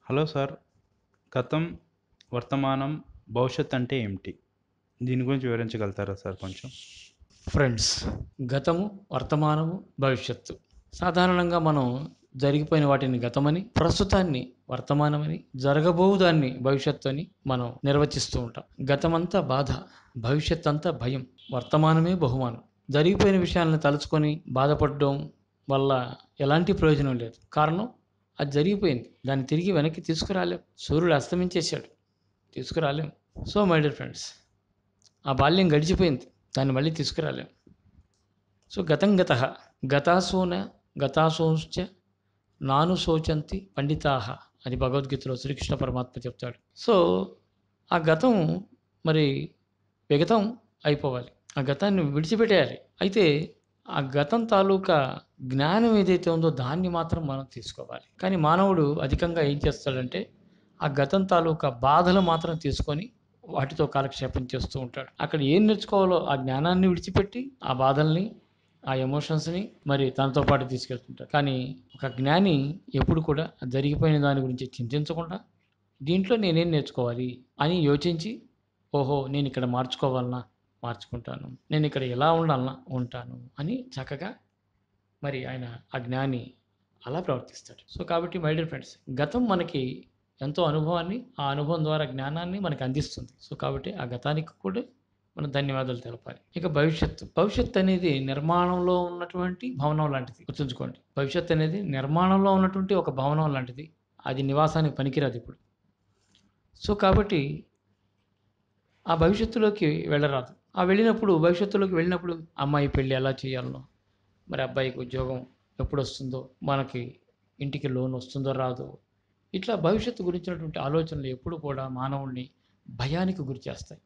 hello sir గతం వర్తమానం భవిష్యత్ అంటే ఏమిటి దీని గురించి వివరించగలుగుతారా సార్ కొంచెం ఫ్రెండ్స్ గతము వర్తమానము భవిష్యత్తు సాధారణంగా మనం జరిగిపోయిన వాటిని గతమని ప్రస్తుతాన్ని వర్తమానమని జరగబోవు దాన్ని భవిష్యత్తు అని మనం నిర్వచిస్తూ ఉంటాం గతమంతా బాధ భవిష్యత్ అంతా భయం వర్తమానమే బహుమానం జరిగిపోయిన విషయాలను తలుచుకొని బాధపడడం వల్ల ఎలాంటి ప్రయోజనం లేదు కారణం అది జరిగిపోయింది దాన్ని తిరిగి వెనక్కి తీసుకురాలేం సూర్యుడు అస్తమించేశాడు తీసుకురాలేం సో మై డియర్ ఫ్రెండ్స్ ఆ బాల్యం గడిచిపోయింది దాన్ని మళ్ళీ తీసుకురాలేం సో గతం గత గతాసూన గతాసోంశ్చ నాను శోచంతి పండితాహ అని భగవద్గీతలో శ్రీకృష్ణ పరమాత్మ చెప్తాడు సో ఆ గతం మరి విగతం అయిపోవాలి ఆ గతాన్ని విడిచిపెట్టేయాలి అయితే ఆ గతం తాలూకా జ్ఞానం ఏదైతే ఉందో దాన్ని మాత్రం మనం తీసుకోవాలి కానీ మానవుడు అధికంగా ఏం చేస్తాడంటే ఆ గతం తాలూకా బాధలు మాత్రం తీసుకొని వాటితో కాలక్షేపం చేస్తూ ఉంటాడు అక్కడ ఏం నేర్చుకోవాలో ఆ జ్ఞానాన్ని విడిచిపెట్టి ఆ బాధల్ని ఆ ఎమోషన్స్ని మరి తనతో పాటు తీసుకెళ్తుంటాడు కానీ ఒక జ్ఞాని ఎప్పుడు కూడా జరిగిపోయిన దాని గురించి చింతించకుండా దీంట్లో నేనేం నేర్చుకోవాలి అని యోచించి ఓహో నేను ఇక్కడ మార్చుకోవాలన్నా మార్చుకుంటాను నేను ఇక్కడ ఎలా ఉండాలన్నా ఉంటాను అని చక్కగా మరి ఆయన ఆ జ్ఞాని అలా ప్రవర్తిస్తాడు సో కాబట్టి మై డియర్ ఫ్రెండ్స్ గతం మనకి ఎంతో అనుభవాన్ని ఆ అనుభవం ద్వారా జ్ఞానాన్ని మనకు అందిస్తుంది సో కాబట్టి ఆ గతానికి కూడా మనం ధన్యవాదాలు తెలపాలి ఇక భవిష్యత్తు భవిష్యత్తు అనేది నిర్మాణంలో ఉన్నటువంటి భవనం లాంటిది గుర్తుంచుకోండి భవిష్యత్తు అనేది నిర్మాణంలో ఉన్నటువంటి ఒక భవనం లాంటిది అది నివాసానికి పనికిరాదు ఇప్పుడు సో కాబట్టి ఆ భవిష్యత్తులోకి వెళ్ళరాదు ఆ వెళ్ళినప్పుడు భవిష్యత్తులోకి వెళ్ళినప్పుడు అమ్మాయి పెళ్ళి ఎలా చేయాలనో మరి అబ్బాయికి ఉద్యోగం ఎప్పుడు వస్తుందో మనకి ఇంటికి లోన్ వస్తుందో రాదో ఇట్లా భవిష్యత్తు గురించినటువంటి ఆలోచనలు ఎప్పుడు కూడా మానవుడిని భయానికి గురి చేస్తాయి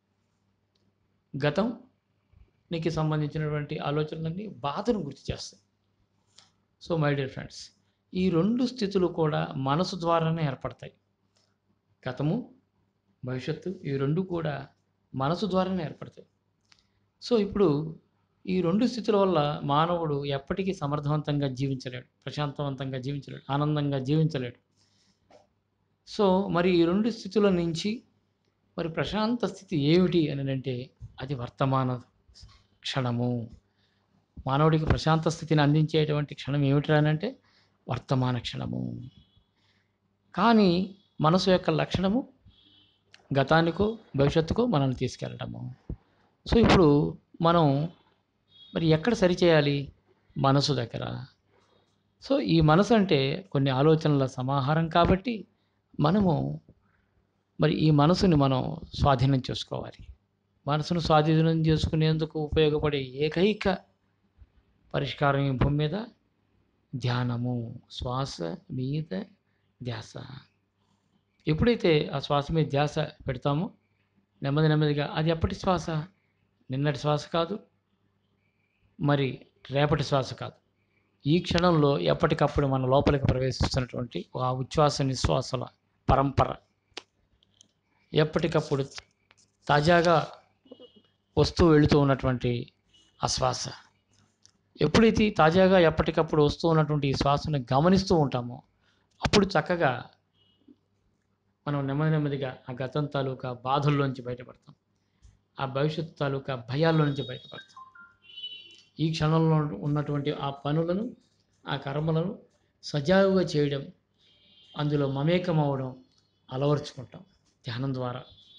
గతం నీకు సంబంధించినటువంటి ఆలోచనలన్నీ బాధను గుర్తు చేస్తాయి సో మై డియర్ ఫ్రెండ్స్ ఈ రెండు స్థితులు కూడా మనసు ద్వారానే ఏర్పడతాయి గతము భవిష్యత్తు ఈ రెండు కూడా మనసు ద్వారానే ఏర్పడతాయి సో ఇప్పుడు ఈ రెండు స్థితుల వల్ల మానవుడు ఎప్పటికీ సమర్థవంతంగా జీవించలేడు ప్రశాంతవంతంగా జీవించలేడు ఆనందంగా జీవించలేడు సో మరి ఈ రెండు స్థితుల నుంచి మరి ప్రశాంత స్థితి ఏమిటి అని అంటే అది వర్తమాన క్షణము మానవుడికి ప్రశాంత స్థితిని అందించేటువంటి క్షణం ఏమిటి అని అంటే వర్తమాన క్షణము కానీ మనసు యొక్క లక్షణము గతానికో భవిష్యత్తుకో మనల్ని తీసుకెళ్ళడము సో ఇప్పుడు మనం మరి ఎక్కడ సరిచేయాలి మనసు దగ్గర సో ఈ మనసు అంటే కొన్ని ఆలోచనల సమాహారం కాబట్టి మనము మరి ఈ మనసుని మనం స్వాధీనం చేసుకోవాలి మనసును స్వాధీనం చేసుకునేందుకు ఉపయోగపడే ఏకైక పరిష్కారం ఈ భూమి మీద ధ్యానము శ్వాస మీద ధ్యాస ఎప్పుడైతే ఆ శ్వాస మీద ధ్యాస పెడతామో నెమ్మది నెమ్మదిగా అది ఎప్పటి శ్వాస నిన్నటి శ్వాస కాదు మరి రేపటి శ్వాస కాదు ఈ క్షణంలో ఎప్పటికప్పుడు మన లోపలికి ప్రవేశిస్తున్నటువంటి ఆ ఉచ్ఛ్వాస నిశ్వాసల పరంపర ఎప్పటికప్పుడు తాజాగా వస్తూ వెళుతూ ఉన్నటువంటి ఆ శ్వాస ఎప్పుడైతే తాజాగా ఎప్పటికప్పుడు వస్తూ ఉన్నటువంటి ఈ శ్వాసను గమనిస్తూ ఉంటామో అప్పుడు చక్కగా మనం నెమ్మది నెమ్మదిగా ఆ గతం తాలూకా బాధల్లోంచి బయటపడతాం ఆ భవిష్యత్తు తాలూకా భయాల్లో నుంచి బయటపడతాం ఈ క్షణంలో ఉన్నటువంటి ఆ పనులను ఆ కర్మలను సజావుగా చేయడం అందులో మమేకం అవ్వడం అలవర్చుకుంటాం ధ్యానం ద్వారా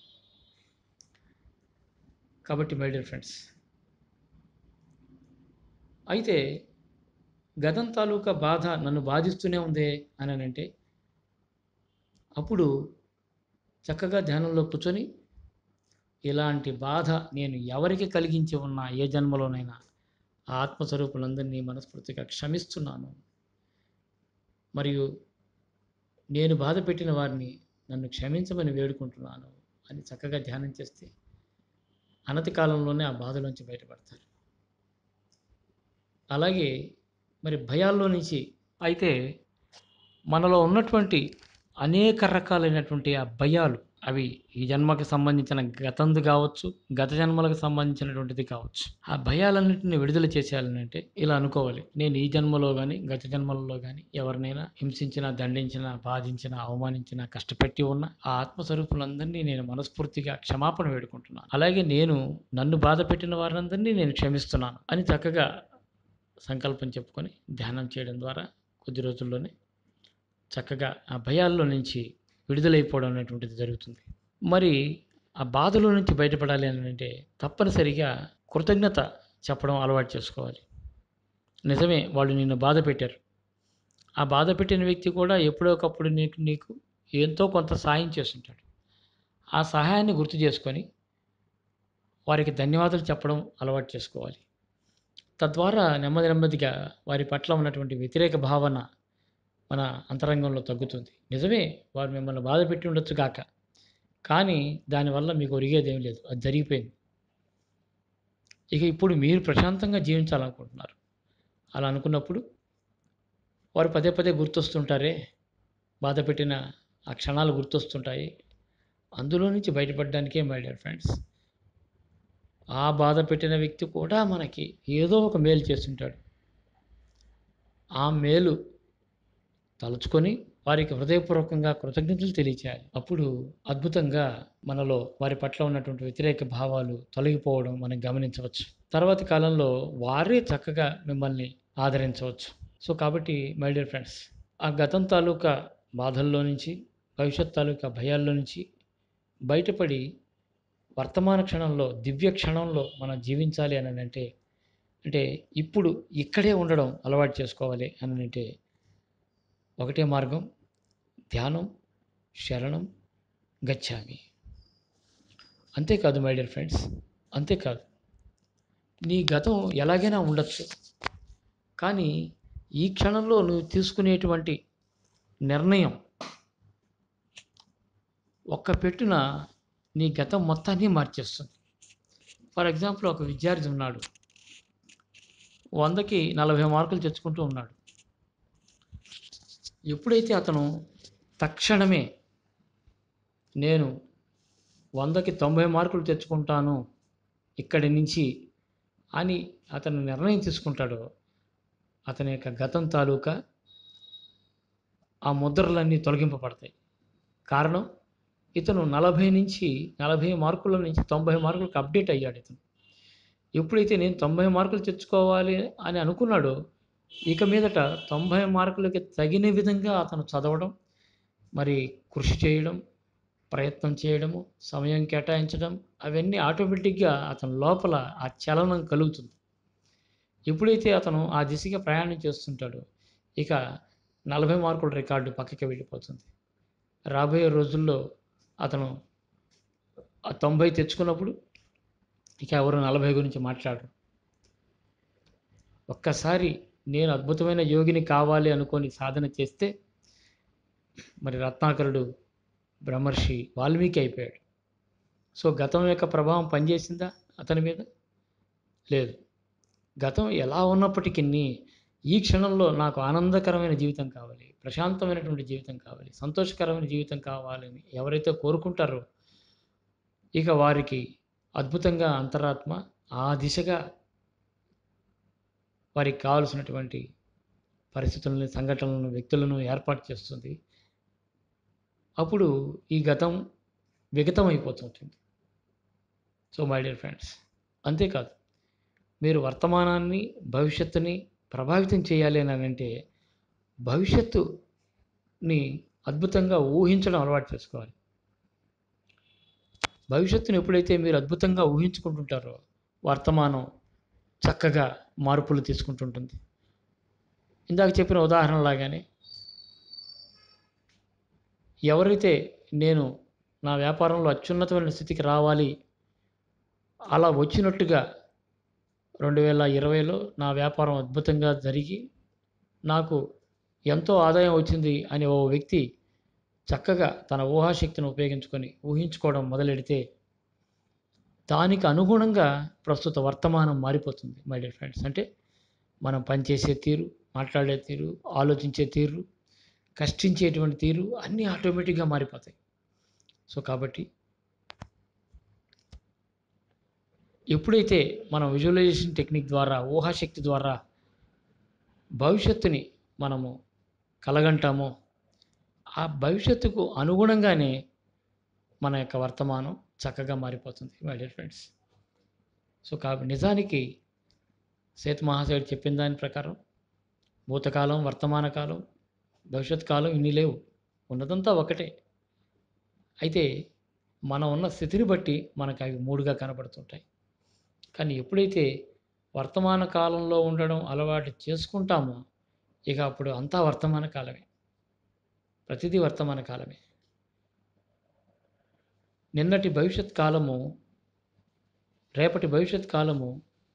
కాబట్టి మై డియర్ ఫ్రెండ్స్ అయితే గతం తాలూకా బాధ నన్ను బాధిస్తూనే ఉంది అని అంటే అప్పుడు చక్కగా ధ్యానంలో కూర్చొని ఇలాంటి బాధ నేను ఎవరికి కలిగించి ఉన్నా ఏ జన్మలోనైనా ఆ ఆత్మస్వరూపులందరినీ మనస్ఫూర్తిగా క్షమిస్తున్నాను మరియు నేను బాధ పెట్టిన వారిని నన్ను క్షమించమని వేడుకుంటున్నాను అని చక్కగా ధ్యానం చేస్తే అనతి కాలంలోనే ఆ బాధలోంచి బయటపడతారు అలాగే మరి భయాల్లో నుంచి అయితే మనలో ఉన్నటువంటి అనేక రకాలైనటువంటి ఆ భయాలు అవి ఈ జన్మకి సంబంధించిన గతంది కావచ్చు గత జన్మలకు సంబంధించినటువంటిది కావచ్చు ఆ భయాలన్నింటినీ విడుదల చేసేయాలని అంటే ఇలా అనుకోవాలి నేను ఈ జన్మలో కానీ గత జన్మలలో కానీ ఎవరినైనా హింసించినా దండించినా బాధించినా అవమానించినా కష్టపెట్టి ఉన్న ఆ ఆత్మస్వరూపులందరినీ నేను మనస్ఫూర్తిగా క్షమాపణ వేడుకుంటున్నాను అలాగే నేను నన్ను బాధ పెట్టిన వారందరినీ నేను క్షమిస్తున్నాను అని చక్కగా సంకల్పం చెప్పుకొని ధ్యానం చేయడం ద్వారా కొద్ది రోజుల్లోనే చక్కగా ఆ భయాల్లో నుంచి విడుదలైపోవడం అనేటువంటిది జరుగుతుంది మరి ఆ బాధలో నుంచి బయటపడాలి అని అంటే తప్పనిసరిగా కృతజ్ఞత చెప్పడం అలవాటు చేసుకోవాలి నిజమే వాళ్ళు నిన్ను బాధ పెట్టారు ఆ బాధ పెట్టిన వ్యక్తి కూడా ఎప్పుడో ఒకప్పుడు నీకు నీకు ఎంతో కొంత సాయం చేస్తుంటాడు ఆ సహాయాన్ని గుర్తు చేసుకొని వారికి ధన్యవాదాలు చెప్పడం అలవాటు చేసుకోవాలి తద్వారా నెమ్మది నెమ్మదిగా వారి పట్ల ఉన్నటువంటి వ్యతిరేక భావన మన అంతరంగంలో తగ్గుతుంది నిజమే వారు మిమ్మల్ని బాధ పెట్టి ఉండొచ్చు కాక కానీ దానివల్ల మీకు ఒరిగేది ఏం లేదు అది జరిగిపోయింది ఇక ఇప్పుడు మీరు ప్రశాంతంగా జీవించాలనుకుంటున్నారు అలా అనుకున్నప్పుడు వారు పదే పదే గుర్తొస్తుంటారే బాధ పెట్టిన ఆ క్షణాలు గుర్తొస్తుంటాయి అందులో నుంచి బయటపడడానికే మై డియర్ ఫ్రెండ్స్ ఆ బాధ పెట్టిన వ్యక్తి కూడా మనకి ఏదో ఒక మేలు చేస్తుంటాడు ఆ మేలు తలుచుకొని వారికి హృదయపూర్వకంగా కృతజ్ఞతలు తెలియచేయాలి అప్పుడు అద్భుతంగా మనలో వారి పట్ల ఉన్నటువంటి వ్యతిరేక భావాలు తొలగిపోవడం మనం గమనించవచ్చు తర్వాతి కాలంలో వారే చక్కగా మిమ్మల్ని ఆదరించవచ్చు సో కాబట్టి మై డియర్ ఫ్రెండ్స్ ఆ గతం తాలూకా బాధల్లో నుంచి భవిష్యత్ తాలూకా భయాల్లో నుంచి బయటపడి వర్తమాన క్షణంలో దివ్య క్షణంలో మనం జీవించాలి అని అంటే అంటే ఇప్పుడు ఇక్కడే ఉండడం అలవాటు చేసుకోవాలి అని అంటే ఒకటే మార్గం ధ్యానం శరణం గచ్చామి అంతేకాదు మై డియర్ ఫ్రెండ్స్ అంతేకాదు నీ గతం ఎలాగైనా ఉండొచ్చు కానీ ఈ క్షణంలో నువ్వు తీసుకునేటువంటి నిర్ణయం ఒక్క పెట్టున నీ గతం మొత్తాన్ని మార్చేస్తుంది ఫర్ ఎగ్జాంపుల్ ఒక విద్యార్థి ఉన్నాడు వందకి నలభై మార్కులు తెచ్చుకుంటూ ఉన్నాడు ఎప్పుడైతే అతను తక్షణమే నేను వందకి తొంభై మార్కులు తెచ్చుకుంటాను ఇక్కడి నుంచి అని అతను నిర్ణయం తీసుకుంటాడో అతని యొక్క గతం తాలూకా ఆ ముద్రలన్నీ తొలగింపబడతాయి కారణం ఇతను నలభై నుంచి నలభై మార్కుల నుంచి తొంభై మార్కులకు అప్డేట్ అయ్యాడు ఇతను ఎప్పుడైతే నేను తొంభై మార్కులు తెచ్చుకోవాలి అని అనుకున్నాడో ఇక మీదట తొంభై మార్కులకి తగిన విధంగా అతను చదవడం మరి కృషి చేయడం ప్రయత్నం చేయడము సమయం కేటాయించడం అవన్నీ ఆటోమేటిక్గా అతని లోపల ఆ చలనం కలుగుతుంది ఎప్పుడైతే అతను ఆ దిశగా ప్రయాణం చేస్తుంటాడో ఇక నలభై మార్కుల రికార్డు పక్కకి వెళ్ళిపోతుంది రాబోయే రోజుల్లో అతను ఆ తొంభై తెచ్చుకున్నప్పుడు ఇక ఎవరు నలభై గురించి మాట్లాడరు ఒక్కసారి నేను అద్భుతమైన యోగిని కావాలి అనుకొని సాధన చేస్తే మరి రత్నాకరుడు బ్రహ్మర్షి వాల్మీకి అయిపోయాడు సో గతం యొక్క ప్రభావం పనిచేసిందా అతని మీద లేదు గతం ఎలా ఉన్నప్పటికీ ఈ క్షణంలో నాకు ఆనందకరమైన జీవితం కావాలి ప్రశాంతమైనటువంటి జీవితం కావాలి సంతోషకరమైన జీవితం కావాలని ఎవరైతే కోరుకుంటారో ఇక వారికి అద్భుతంగా అంతరాత్మ ఆ దిశగా వారికి కావలసినటువంటి పరిస్థితులను సంఘటనలను వ్యక్తులను ఏర్పాటు చేస్తుంది అప్పుడు ఈ గతం విగతం అయిపోతుంటుంది సో మై డియర్ ఫ్రెండ్స్ అంతేకాదు మీరు వర్తమానాన్ని భవిష్యత్తుని ప్రభావితం చేయాలి అని అంటే భవిష్యత్తుని అద్భుతంగా ఊహించడం అలవాటు చేసుకోవాలి భవిష్యత్తును ఎప్పుడైతే మీరు అద్భుతంగా ఊహించుకుంటుంటారో వర్తమానం చక్కగా మార్పులు తీసుకుంటుంటుంది ఇందాక చెప్పిన ఉదాహరణలాగానే ఎవరైతే నేను నా వ్యాపారంలో అత్యున్నతమైన స్థితికి రావాలి అలా వచ్చినట్టుగా రెండు వేల ఇరవైలో నా వ్యాపారం అద్భుతంగా జరిగి నాకు ఎంతో ఆదాయం వచ్చింది అని ఓ వ్యక్తి చక్కగా తన ఊహాశక్తిని ఉపయోగించుకొని ఊహించుకోవడం మొదలెడితే దానికి అనుగుణంగా ప్రస్తుత వర్తమానం మారిపోతుంది మై డియర్ ఫ్రెండ్స్ అంటే మనం పనిచేసే తీరు మాట్లాడే తీరు ఆలోచించే తీరు కష్టించేటువంటి తీరు అన్నీ ఆటోమేటిక్గా మారిపోతాయి సో కాబట్టి ఎప్పుడైతే మనం విజువలైజేషన్ టెక్నిక్ ద్వారా ఊహాశక్తి ద్వారా భవిష్యత్తుని మనము కలగంటామో ఆ భవిష్యత్తుకు అనుగుణంగానే మన యొక్క వర్తమానం చక్కగా మారిపోతుంది మై డియర్ ఫ్రెండ్స్ సో కాబట్టి నిజానికి సేతు మహాశయుడు చెప్పిన దాని ప్రకారం భూతకాలం వర్తమాన కాలం భవిష్యత్ కాలం ఇన్ని లేవు ఉన్నదంతా ఒకటే అయితే మనం ఉన్న స్థితిని బట్టి మనకు అవి మూడుగా కనబడుతుంటాయి కానీ ఎప్పుడైతే వర్తమాన కాలంలో ఉండడం అలవాటు చేసుకుంటామో ఇక అప్పుడు అంతా వర్తమాన కాలమే ప్రతిదీ వర్తమాన కాలమే నిన్నటి భవిష్యత్ కాలము రేపటి భవిష్యత్ కాలము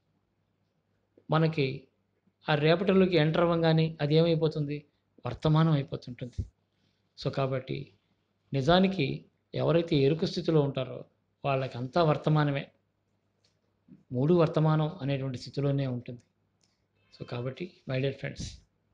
మనకి ఆ రేపటిలోకి ఎంటర్ అవ్వగానే అది ఏమైపోతుంది వర్తమానం అయిపోతుంటుంది సో కాబట్టి నిజానికి ఎవరైతే ఎరుకు స్థితిలో ఉంటారో వాళ్ళకి అంతా వర్తమానమే మూడు వర్తమానం అనేటువంటి స్థితిలోనే ఉంటుంది సో కాబట్టి మై డియర్ ఫ్రెండ్స్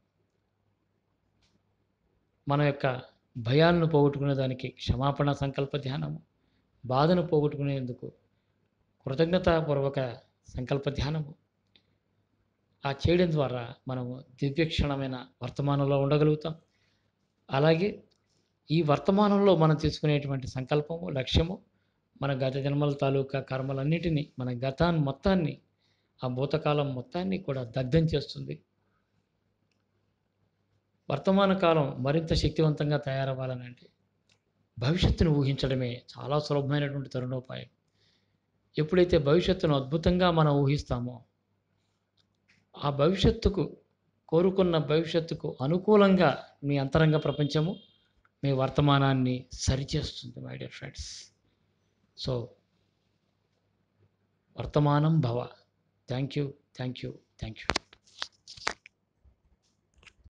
మన యొక్క భయాలను పోగొట్టుకునే దానికి క్షమాపణ సంకల్ప ధ్యానము బాధను పోగొట్టుకునేందుకు కృతజ్ఞతాపూర్వక సంకల్ప ధ్యానము ఆ చేయడం ద్వారా మనము దివ్యక్షణమైన వర్తమానంలో ఉండగలుగుతాం అలాగే ఈ వర్తమానంలో మనం తీసుకునేటువంటి సంకల్పము లక్ష్యము మన గత జన్మల తాలూకా కర్మలన్నిటినీ మన గతాన్ని మొత్తాన్ని ఆ భూతకాలం మొత్తాన్ని కూడా దగ్ధం చేస్తుంది వర్తమాన కాలం మరింత శక్తివంతంగా తయారవ్వాలని అంటే భవిష్యత్తును ఊహించడమే చాలా సులభమైనటువంటి తరుణోపాయం ఎప్పుడైతే భవిష్యత్తును అద్భుతంగా మనం ఊహిస్తామో ఆ భవిష్యత్తుకు కోరుకున్న భవిష్యత్తుకు అనుకూలంగా మీ అంతరంగ ప్రపంచము మీ వర్తమానాన్ని సరిచేస్తుంది మై డియర్ ఫ్రెండ్స్ సో వర్తమానం భవ thank you thank you thank you